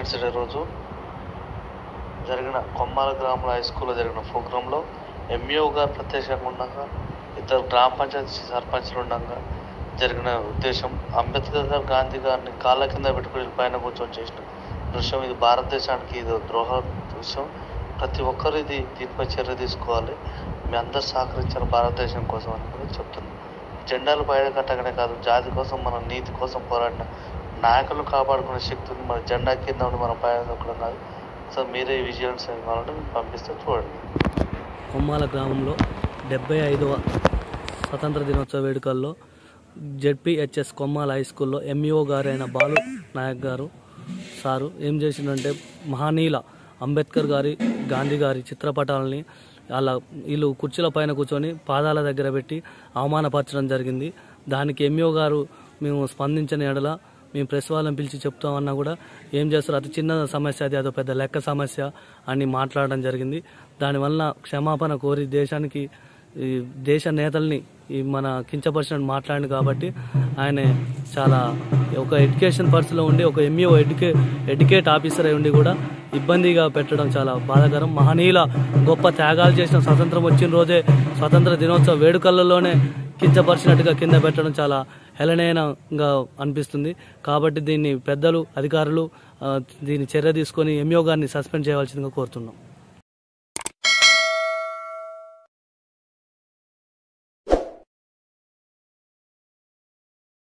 independence day రోజు జరిగిన కొమ్మాల గ్రామంలో హై స్కూల్లో జరిగిన ప్రోగ్రాంలో ఎంఈఓ గారు ప్రత్యక్షంగా ఉండగా ఇద్దరు గ్రామ పంచాయతీ సర్పంచ్లు ఉండగా జరిగిన ఉద్దేశం అంబేద్కర్ గారు గాంధీ గారిని కాళ్ళ కింద పెట్టుకుని పైన కూర్చొని చేసిన దృశ్యం ఇది భారతదేశానికి ఇది ద్రోహ దృశ్యం ప్రతి ఒక్కరు ఇది దీనిపై చర్య తీసుకోవాలి మీ అందరు సహకరించారు భారతదేశం కోసం అని కూడా చెప్తున్నాను జెండాలు బయట కట్టగానే కాదు జాతి కోసం మన నీతి కోసం పోరాడిన నాయకులు కాపాడుకునే శక్తి ఉంది మన జెండా కింద ఉండి మన పైన దొక్కడం కాదు సో మీరే ఈ విజువల్స్ కావాలంటే మీకు పంపిస్తే చూడండి కొమ్మాల గ్రామంలో డెబ్బై ఐదవ స్వతంత్ర దినోత్సవ వేడుకల్లో జెడ్పిహెచ్ఎస్ కొమ్మాల హై స్కూల్లో ఎంఈఓ గారైన బాలు నాయక్ గారు సారు ఏం చేసిందంటే మహనీయుల అంబేద్కర్ గారి గాంధీ గారి చిత్రపటాలని అలా వీళ్ళు కుర్చీల పైన కూర్చొని పాదాల దగ్గర పెట్టి అవమానపరచడం జరిగింది దానికి ఎంఈఓ గారు మేము స్పందించిన ఎడల మేము ప్రెస్ వాళ్ళని పిలిచి చెప్తామన్నా కూడా ఏం చేస్తారు అతి చిన్న సమస్య అది అదో పెద్ద లెక్క సమస్య అని మాట్లాడడం జరిగింది దానివల్ల క్షమాపణ కోరి దేశానికి ఈ దేశ నేతల్ని ఈ మన కించపరిచినట్టు మాట్లాడింది కాబట్టి ఆయన చాలా ఒక ఎడ్యుకేషన్ పర్సన్లో ఉండి ఒక ఎంఈఓ ఎడ్యుకే ఎడ్యుకేట్ ఆఫీసర్ అయి ఉండి కూడా ఇబ్బందిగా పెట్టడం చాలా బాధాకరం మహనీయుల గొప్ప త్యాగాలు చేసిన స్వతంత్రం వచ్చిన రోజే స్వతంత్ర దినోత్సవ వేడుకలలోనే కించపరిచినట్టుగా కింద పెట్టడం చాలా హేళనీయంగా అనిపిస్తుంది కాబట్టి దీన్ని పెద్దలు అధికారులు ఆ, దీన్ని చర్య తీసుకొని ఎంఈఓ గారిని సస్పెండ్ చేయవలసిందిగా కోరుతున్నాం